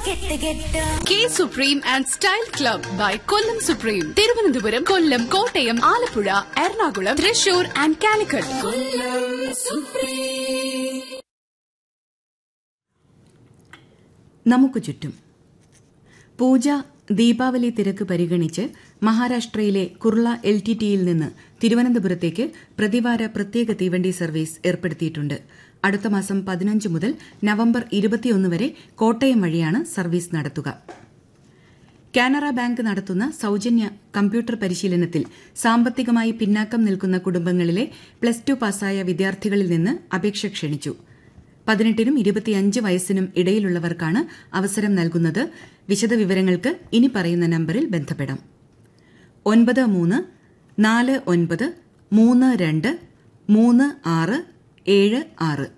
K supreme and style club by Kollam supreme Thiruvananthapuram Kollam Kottayam Alappuzha Ernakulam Thrissur and Calicut നമുക്ക് ചുറ്റും പൂജ ദീപാവലി തിരക്ക് പരിഗണിച്ച് മഹാരാഷ്ട്രയിലെ കുർള എൽ ടി ടിയിൽ നിന്ന് തിരുവനന്തപുരത്തേക്ക് പ്രതിവാര പ്രത്യേക തീവണ്ടി സർവീസ് ഏർപ്പെടുത്തിയിട്ടുണ്ട് അടുത്ത മാസം പതിനഞ്ച് മുതൽ നവംബർ ഇരുപത്തിയൊന്ന് വരെ കോട്ടയം വഴിയാണ് സർവീസ് നടത്തുക കാനറ ബാങ്ക് നടത്തുന്ന സൌജന്യ കമ്പ്യൂട്ടർ പരിശീലനത്തിൽ സാമ്പത്തികമായി പിന്നാക്കം നിൽക്കുന്ന കുടുംബങ്ങളിലെ പ്ലസ് ടു പാസ്സായ വിദ്യാർത്ഥികളിൽ നിന്ന് അപേക്ഷ ക്ഷണിച്ചു പതിനെട്ടിനും ഇരുപത്തിയഞ്ച് വയസ്സിനും ഇടയിലുള്ളവർക്കാണ് അവസരം നൽകുന്നത് വിശദവിവരങ്ങൾക്ക് ഇനി പറയുന്ന നമ്പറിൽ ബന്ധപ്പെടാം ഒൻപത് മൂന്ന് നാല് ഒൻപത് മൂന്ന് രണ്ട് മൂന്ന് ആറ് ഏഴ് ആറ്